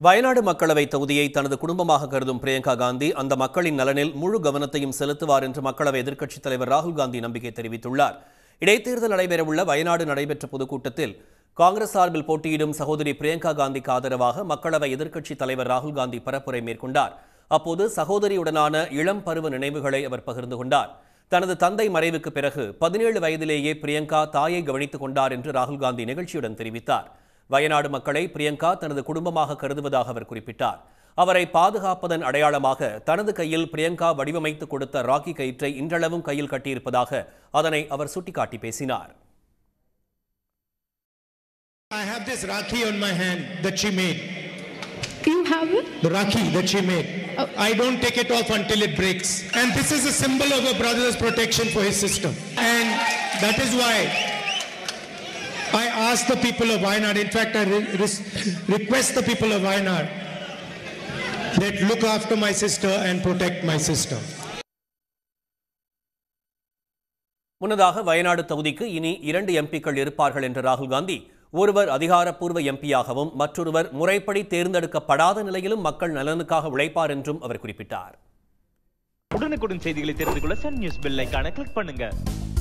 வயநாடு மக்களவை தொகுதியை தனது குடும்பமாக கருதும் பிரியங்கா காந்தி அந்த மக்களின் நலனில் முழு கவனத்தையும் செலுத்துவார் என்று மக்களவை எதிர்க்கட்சித் தலைவர் ராகுல் காந்தி நம்பிக்கை தெரிவித்துள்ளார் இடைத்தேர்தல் நடைபெறவுள்ள வயநாடு நடைபெற்ற பொதுக்கூட்டத்தில் காங்கிரஸ் சார்பில் போட்டியிடும் சகோதரி பிரியங்கா காந்திக்கு ஆதரவாக மக்களவை எதிர்க்கட்சித் தலைவர் ராகுல் காந்தி பரப்புரை மேற்கொண்டார் அப்போது சகோதரியுடனான இளம் பருவ நினைவுகளை அவர் பகிர்ந்து கொண்டார் தனது தந்தை மறைவுக்கு பிறகு பதினேழு வயதிலேயே பிரியங்கா தாயை கவனித்துக் கொண்டார் என்று ராகுல் காந்தி நிகழ்ச்சியுடன் தெரிவித்தார் வயநாடு மக்களை பிரியங்கா தனது குடும்பமாக கருதுவதாக அவர் குறிப்பிட்டார் அவரை பாதுகாப்பதன் அடையாளமாக தனது கையில் பிரியங்கா வடிவமைத்து கொடுத்த ராக்கி கயிற்றை இன்றளவும் கையில் கட்டியிருப்பதாக அதனை அவர் சுட்டிக்காட்டி பேசினார் I have this Rakhi on my hand that she made. You have it? The Rakhi that she made. I don't take it off until it breaks. And this is a symbol of a brother's protection for his sister. And that is why I ask the people of Wayanad, in fact, I re- res- request the people of Wayanad that look after my sister and protect my sister. முன்னதாக வயநாடு தொகுதிக்கு இனி இரண்டு எம்பிக்கள் இருப்பார்கள் என்ற ராகுல் காந்தி ஒருவர் அதிகாரப்பூர்வ எம்பியாகவும் மற்றொருவர் முறைப்படி தேர்ந்தெடுக்கப்படாத நிலையிலும் மக்கள் நலனுக்காக உழைப்பார் என்றும் அவர் குறிப்பிட்டார் உடனுக்குடன் செய்திகளை தெரிந்து கொள்ள சன் நியூஸ் பெல் ஐகானை கிளிக் பண்ணுங்க